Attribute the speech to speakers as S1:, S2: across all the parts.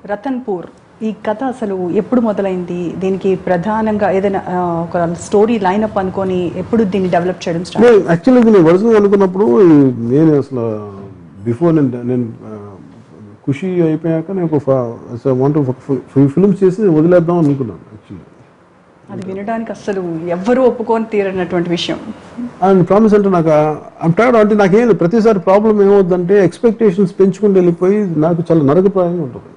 S1: రతన్పూర్ ఈ కథ అసలు ఎప్పుడు మొదలైంది దీనికి ప్రధానంగా ఏదైనా ఆ, ఒక స్టోరీ లైనప్ అనుకొని ఎప్పుడు దీన్ని డెవలప్ చేయడం స్టార్ట్
S2: నేను యాక్చువల్లీ ఇది నేను ఒరిజినల్ అనుకున్నప్పుడు నేను అసలు బిఫోర్ నేను నేను ఆ, ఖుషి అయిపోయాక నేను ఒక వాంట్ ఫిల్మ్స్ చేసి వదిలేద్దాం అనుకున్నాను యాక్చువల్లీ
S1: అది వినడానికి అసలు ఎవ్వరూ ఒప్పుకొని తీరనటువంటి విషయం
S2: అండ్ ప్రామిస్ అంటే నాకు ఐమ్ టైర్డ్ అంటే నాకేం లేదు. ప్రతిసారి ప్రాబ్లం ఏమవుతుందంటే ఎక్స్పెక్టేషన్స్ పెంచుకుంటూ వెళ్ళిపోయి నాకు చాలా నరకప్రాయంగా ఉంటుంది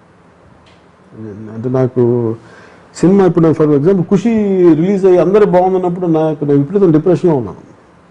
S2: అంటే నాకు సినిమా ఇప్పుడు ఫర్ ఎగ్జాంపుల్ ఖుషి రిలీజ్ అయ్యి అందరూ బాగుందన్నప్పుడు నాకు నేను విపరీతం డిప్రెషన్లో ఉన్నాను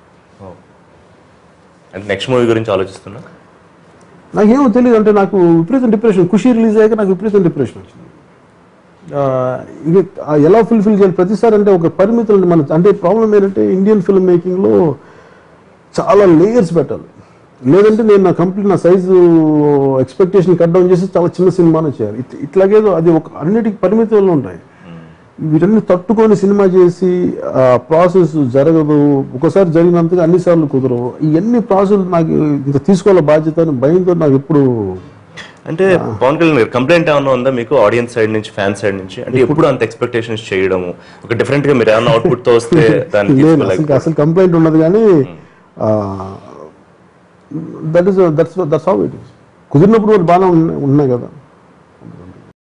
S3: అంటే నెక్స్ట్ మూవీ గురించి ఆలోచిస్తున్నా
S2: నాకేమో తెలియదు అంటే నాకు విపరీతం డిప్రెషన్ ఖుషి రిలీజ్ అయ్యాక నాకు విపరీతం డిప్రెషన్ వచ్చింది ఆ, ఇది ఆ ఎలా ఫుల్ఫిల్ చేయాలి ప్రతిసారి అంటే ఒక పరిమితులు మన అంటే ప్రాబ్లం ఏంటంటే ఇండియన్ ఫిల్మ్ మేకింగ్లో చాలా లేయర్స్ పెట్టాలి లేదంటే నేను నా కంప్లీట్ నా సైజు ఎక్స్పెక్టేషన్ కట్ డౌన్ చేసి చాలా చిన్న సినిమానే చేయాలి ఇట్- ఇట్లాగేదో అది ఒక అన్నిటికీ పరిమితులు ఉంటాయి వీటన్ని తట్టుకొని సినిమా చేసి ఆ ప్రాసెస్ జరగదు ఒకసారి జరిగినంతగా అన్నిసార్లు కుదరవు ఇవన్నీ ప్రాసెస్ నాకు ఇంత తీసుకోవాల బాధ్యత అని భయంతో నాకు ఎప్పుడు
S3: అంటే పవన్ కళ్యాణ్ గారు కంప్లైంట్ ఏమన్నా ఉందా మీకు ఆడియన్స్ సైడ్ నుంచి ఫ్యాన్ సైడ్ నుంచి అంటే ఎప్పుడు అంత ఎక్స్పెక్టేషన్స్ చేయడము ఒక డిఫరెంట్ గా మీరు ఏమన్నా అవుట్పుట్ తో వస్తే దాన్ని
S2: లేదు
S3: తీసుకోలేక
S2: అసలు అసలు కంప్లైంట్ ఉన్నది కానీ that is that's that's how it is కుదిరినప్పుడు వాళ్ళు బాగానే ఉన్నాయి- ఉన్నాయి కదా